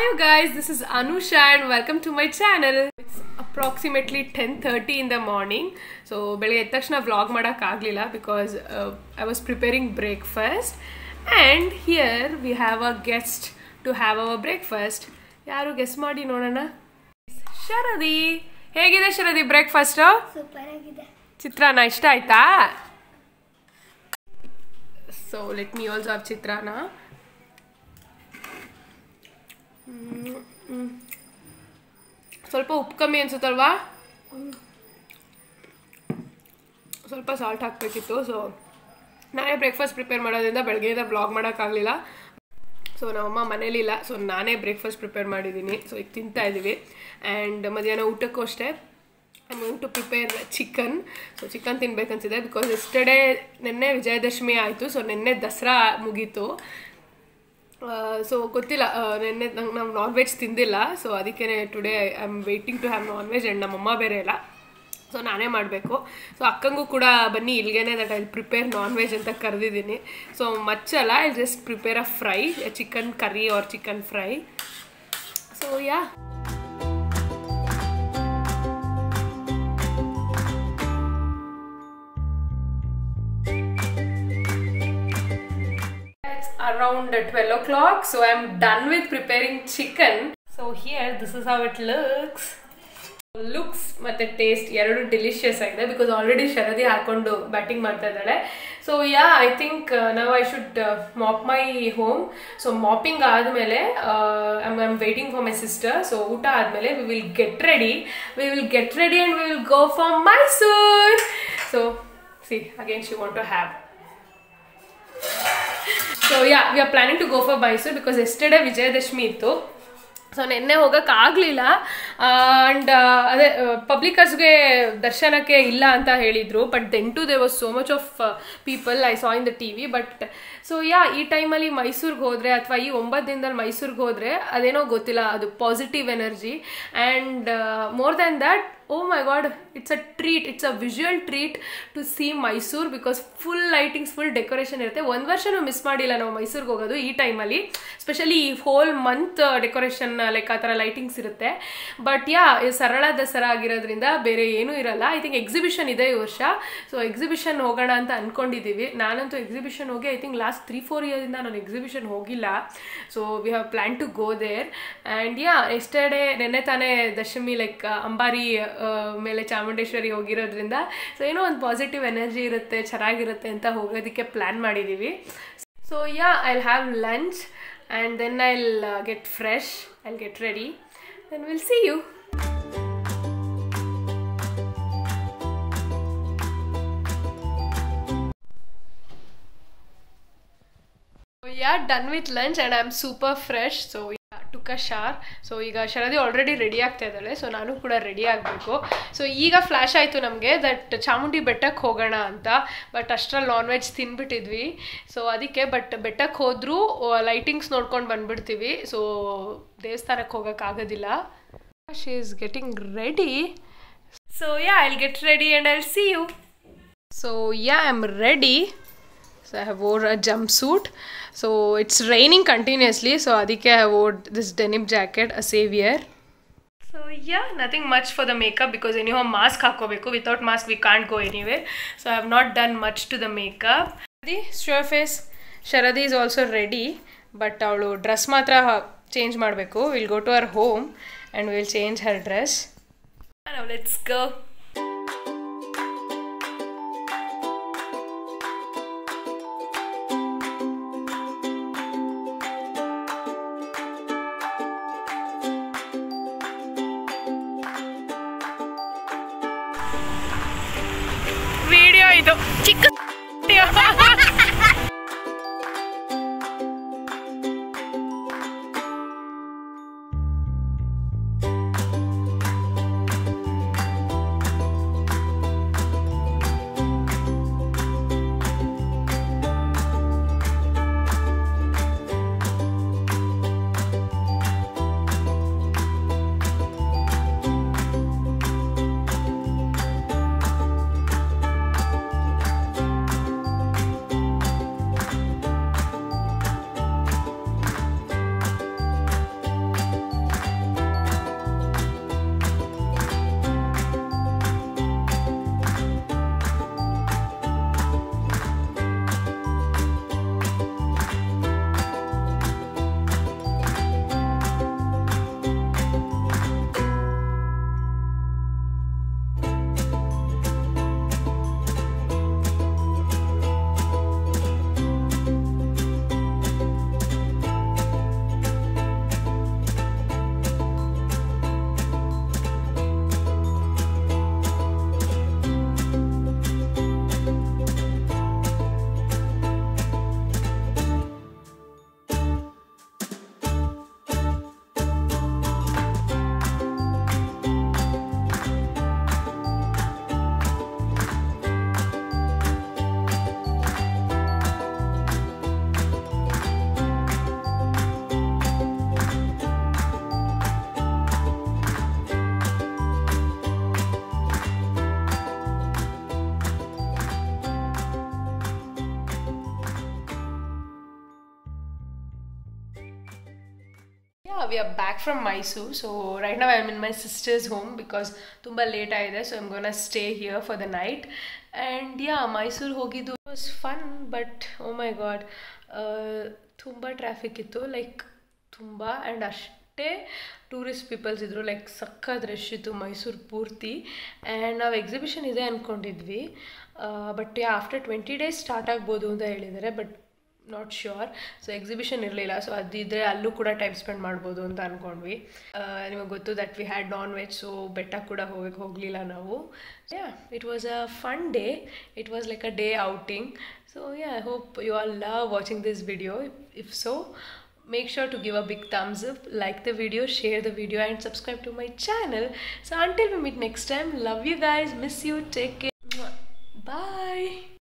Hello guys, this is Anusha and welcome to my channel. It's approximately 10:30 in the morning. So ಬೆಳಗ್ಗೆ ಎದ್ದ ತಕ್ಷಣ vlog ಮಾಡೋಕ್ಕಾಗಲಿಲ್ಲ because I was preparing breakfast and here we have a guest to have our breakfast ಯಾರು guest ಮಾಡಿ ನೋಡೋಣ ಶರದಿ ಹೇಗಿದೆ ಶರದಿ breakfast super ಆಗಿದೆ ಚಿತ್ರಾನ್ನ ಇಷ್ಟ ಆಯ್ತಾ so let me also have chitranna hmm, hmm. ಸ್ವಲ್ಪ ಉಪ್ಪು ಕಮ್ಮಿ ಅನ್ಸುತ್ತಲ್ವಾ ಸ್ವಲ್ಪ ಸಾಲ್ಟ್ ಹಾಕಬೇಕಿತ್ತು ಸೊ ನಾನೇ ಬ್ರೇಕ್ಫಾಸ್ಟ್ ಪ್ರಿಪೇರ್ ಮಾಡೋದ್ರಿಂದ ಬೆಳಗ್ಗೆಯಿಂದ ಬ್ಲಾಗ್ ಮಾಡೋಕ್ಕಾಗಲಿಲ್ಲ ಸೊ ನಮ್ಮಮ್ಮ ಮನೇಲಿಲ್ಲ ಸೊ ನಾನೇ ಬ್ರೇಕ್ಫಾಸ್ಟ್ ಪ್ರಿಪೇರ್ ಮಾಡಿದ್ದೀನಿ ಸೊ ಈಗ ತಿಂತಾ ಇದ್ದೀವಿ ಆ್ಯಂಡ್ ಮಧ್ಯಾಹ್ನ ಊಟಕ್ಕೂ ಅಷ್ಟೇ I going to prepare chicken so chicken ತಿನ್ಬೇಕನ್ಸಿದೆ ಬಿಕಾಸ್ ಎಸ್ಟರ್ಡೇ ನಿನ್ನೆ ವಿಜಯದಶಮಿ ಆಯಿತು ಸೊ ನಿನ್ನೆ ದಸರಾ ಮುಗೀತು ಸೊ ಗೊತ್ತಿಲ್ಲ ಆ, ನಿನ್ನೆ ನಂಗೆ ನಾವು ನಾನ್ ವೆಜ್ ತಿಂದಿಲ್ಲ ಸೊ ಅದಕ್ಕೆ today I am waiting to have non veg and ನಮ್ಮಮ್ಮ ಬೇರೆ ಇಲ್ಲ ಸೊ ನಾನೇ ಮಾಡಬೇಕು ಸೊ ಅಕ್ಕಂಗೂ ಕೂಡ ಬನ್ನಿ ಇಲ್ಗೇನೆ that I prepare non veg ಅಂತ ಕರೆದಿದ್ದೀನಿ ಸೊ ಮಚ್ಚಲ್ಲ I just prepare a fry chicken curry or chicken fry so yeah It's around 12 o'clock, so I'm done with preparing chicken. So here, this is how it looks. Looks ಮತ್ತೆ taste ಎರಡು delicious ಆಗಿದೆ because already Sharadi ಹಾಕೊಂಡು batting ಮಾಡ್ತಾ ಇದ್ದಾಳೆ so yeah I think ನಾವು I should mop my home so mopping ಆದಮೇಲೆ I'm I'm waiting for my sister so ಊಟ ಆದಮೇಲೆ we will get ready we will get ready and we will go for Mysore so see again she want to have so yeah we are planning to go for Mysore because yesterday Vijayadashami ಇತ್ತು so ನಿನ್ನೆ ಹೋಗೋಕ್ಕಾಗಲಿಲ್ಲ and ಅದೇ ಪಬ್ಲಿಕರ್ಸ್ಗೆ ದರ್ಶನಕ್ಕೆ ಇಲ್ಲ ಅಂತ ಹೇಳಿದರು but then to they was so much of people I saw in the T V but so yeah ಈ ಟೈಮಲ್ಲಿ ಮೈಸೂರಿಗೆ ಹೋದರೆ ಅಥವಾ ಈ ಒಂಬತ್ತು ದಿನದಲ್ಲಿ ಮೈಸೂರಿಗೆ ಹೋದರೆ ಅದೇನೋ ಗೊತ್ತಿಲ್ಲ ಅದು positive energy and more than that oh my God it's a treat it's a visual treat to see Mysore because full lightings full decoration ಇರುತ್ತೆ ಒಂದು ವರ್ಷನೂ ಮಿಸ್ ಮಾಡಿಲ್ಲ ನಾವು ಮೈಸೂರಿಗೆ ಹೋಗೋದು ಈ ಟೈಮಲ್ಲಿ ಸ್ಪೆಷಲಿ ಈ ಹೋಲ್ ಮಂತ್ ಡೆಕೋರೇಷನ್ ಲೈಕ್ ಆ ಥರ ಲೈಟಿಂಗ್ಸ್ ಇರುತ್ತೆ ಬಟ್ ಯಾ ಸರಳ ದಸರಾ ಆಗಿರೋದ್ರಿಂದ ಬೇರೆ ಏನೂ ಇರಲ್ಲ ಐ ಥಿಂಕ್ ಎಕ್ಸಿಬಿಷನ್ ಇದೆ ಈ ವರ್ಷ ಸೊ ಎಕ್ಸಿಬಿಷನ್ ಹೋಗೋಣ ಅಂತ ಅಂದ್ಕೊಂಡಿದ್ದೀವಿ ನಾನಂತೂ ಎಕ್ಸಿಬಿಷನ್ ಹೋಗಿ I think last three four ಇಯರ್ದಿಂದ ನಾನು ಎಕ್ಸಿಬಿಷನ್ ಹೋಗಿಲ್ಲ so we have plan to go there and yeah yesterday ನೆನ್ನೆ ತಾನೇ ದಶಮಿ ಲೈಕ್ ಅಂಬಾರಿ ಆ, ಮೇಲೆ ಚಾಮುಂಡೇಶ್ವರಿ ಹೋಗಿರೋದ್ರಿಂದ ಸೊ ಏನೋ ಒಂದು ಪಾಸಿಟಿವ್ ಎನರ್ಜಿ ಇರುತ್ತೆ ಚೆನ್ನಾಗಿರುತ್ತೆ ಅಂತ ಹೋಗೋದಕ್ಕೆ ಪ್ಲ್ಯಾನ್ ಮಾಡಿದ್ದೀವಿ so yeah I'll have lunch and then I'll get fresh I'll get ready then will see you yeah done with lunch and I am super fresh so ಟುಕ ಶಾರ್ so ಈಗ Sharadi already ready ಆಗ್ತಾ ಇದ್ದಾಳೆ so ನಾನು ಕೂಡ ready ಆಗಬೇಕು so ಈಗ flash ಆಯಿತು ನಮಗೆ ದಟ್ ಚಾಮುಂಡಿ ಬೆಟ್ಟಕ್ಕೆ ಹೋಗೋಣ ಅಂತ ಬಟ್ ಅಷ್ಟರಲ್ಲಿ ನಾನ್ ವೆಜ್ ತಿನ್ಬಿಟ್ಟಿದ್ವಿ ಸೊ ಅದಕ್ಕೆ ಬಟ್ ಬೆಟ್ಟಕ್ಕೆ ಹೋದರೂ ಲೈಟಿಂಗ್ಸ್ ನೋಡ್ಕೊಂಡು ಬಂದ್ಬಿಡ್ತೀವಿ ಸೊ ದೇವಸ್ಥಾನಕ್ಕೆ ಹೋಗೋಕ್ಕಾಗೋದಿಲ್ಲ she is getting ready so yeah I'll get ready and I'll see you so yeah I am ready So I have wore a jumpsuit. So it's raining continuously. So adike I wore this denim jacket, a savior. So yeah, nothing much for the makeup because anyhow mask ಹಾಕೋಬೇಕು without mask we can't go anywhere. So I have not done much to the makeup. The sure face Sharadi is also ready. But ಅವಳು dress ಮಾತ್ರ change ಮಾಡಬೇಕು will go to our home and will change her dress let's go video ಇದು ಚಿಕ್ಕ video. Yeah, we are back from Mysore. So right now I'm in my sister's home because ತುಂಬಾ late ಆಗಿದೆ so I'm gonna stay here for the night and yeah Mysore ಹೋಗಿದ್ದು was fun but oh my God ತುಂಬ traffic ಇತ್ತು like ತುಂಬ and ಅಷ್ಟೇ tourist peoples ಇದ್ದರು like ಸಖತ್ rush ಇತ್ತು ಮೈಸೂರು ಪೂರ್ತಿ ಆ್ಯಂಡ್ ನಾವು ಎಕ್ಸಿಬಿಷನ್ ಇದೆ ಅಂದ್ಕೊಂಡಿದ್ವಿ but yeah after twenty days start ಆಗ್ಬೋದು ಅಂತ ಹೇಳಿದ್ದಾರೆ but not sure so exhibition ಇರಲಿಲ್ಲ ಸೊ ಅದಿದ್ದರೆ ಅಲ್ಲೂ ಕೂಡ ಟೈಮ್ ಸ್ಪೆಂಡ್ ಮಾಡ್ಬೋದು ಅಂತ ಅಂದ್ಕೊಂಡ್ವಿ ನಿಮಗೆ ಗೊತ್ತು that we had non veg so ಬೆಟ್ಟ ಕೂಡ ಹೋಗಕ್ಕೆ ಹೋಗಲಿಲ್ಲ ನಾವು yeah it was a fun day it was like a day outing so yeah I hope you all love watching this video if so make sure to give a big thumbs up like the video share the video and subscribe to my channel so until we meet next time love you guys miss you take care bye